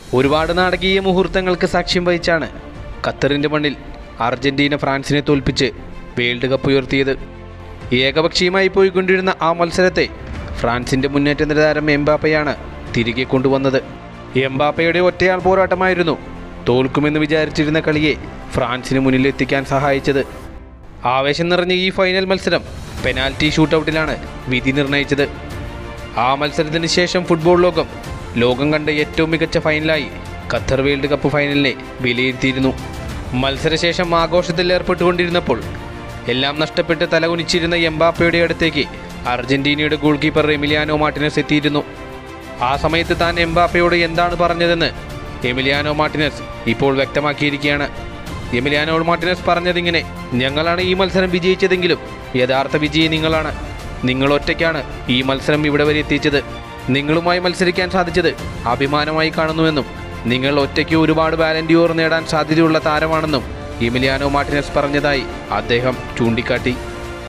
ഒരുപാട് നാടകീയ മുഹൂർത്തങ്ങൾക്ക് സാക്ഷ്യം വഹിച്ചാണ് ഖത്തറിൻ്റെ മണ്ണിൽ അർജന്റീന ഫ്രാൻസിനെ തോൽപ്പിച്ച് വേൾഡ് കപ്പ് ഉയർത്തിയത് ഏകപക്ഷീയമായി പോയിക്കൊണ്ടിരുന്ന ആ മത്സരത്തെ ഫ്രാൻസിൻ്റെ മുന്നേറ്റ നിരതാരം എംബാപ്പയാണ് തിരികെ കൊണ്ടുവന്നത് എംബാപ്പയുടെ ഒറ്റയാൾ പോരാട്ടമായിരുന്നു തോൽക്കുമെന്ന് വിചാരിച്ചിരുന്ന കളിയെ ഫ്രാൻസിന് മുന്നിലെത്തിക്കാൻ സഹായിച്ചത് ആവേശം നിറഞ്ഞ ഈ ഫൈനൽ മത്സരം പെനാൽറ്റി ഷൂട്ടൗട്ടിലാണ് വിധി നിർണയിച്ചത് ആ മത്സരത്തിന് ശേഷം ഫുട്ബോൾ ലോകം ലോകം കണ്ട ഏറ്റവും മികച്ച ഫൈനലായി ഖത്തർ വേൾഡ് കപ്പ് ഫൈനലിനെ വിലയിരുത്തിയിരുന്നു മത്സരശേഷം ആഘോഷത്തിൽ ഏർപ്പെട്ടുകൊണ്ടിരുന്നപ്പോൾ എല്ലാം നഷ്ടപ്പെട്ട് തലകുനിച്ചിരുന്ന എംബാപ്പയുടെ അടുത്തേക്ക് അർജന്റീനയുടെ ഗോൾ കീപ്പർ എമിലിയാനോ മാർട്ടിനസ് എത്തിയിരുന്നു ആ സമയത്ത് താൻ എംബാപ്പയോട് എന്താണ് പറഞ്ഞതെന്ന് എമിലിയാനോ മാർട്ടിനസ് ഇപ്പോൾ വ്യക്തമാക്കിയിരിക്കുകയാണ് എമിലിയാനോ മാർട്ടിനസ് പറഞ്ഞതിങ്ങനെ ഞങ്ങളാണ് ഈ മത്സരം വിജയിച്ചതെങ്കിലും യഥാർത്ഥ വിജയി നിങ്ങളാണ് നിങ്ങൾ ഒറ്റയ്ക്കാണ് ഈ മത്സരം ഇവിടെ വരെ എത്തിച്ചത് നിങ്ങളുമായി മത്സരിക്കാൻ സാധിച്ചത് അഭിമാനമായി കാണുന്നുവെന്നും നിങ്ങൾ ഒറ്റയ്ക്ക് ഒരുപാട് വാലന്റിയോർ നേടാൻ സാധ്യതയുള്ള താരമാണെന്നും എമിലിയാനോ മാർട്ടിനസ് പറഞ്ഞതായി അദ്ദേഹം ചൂണ്ടിക്കാട്ടി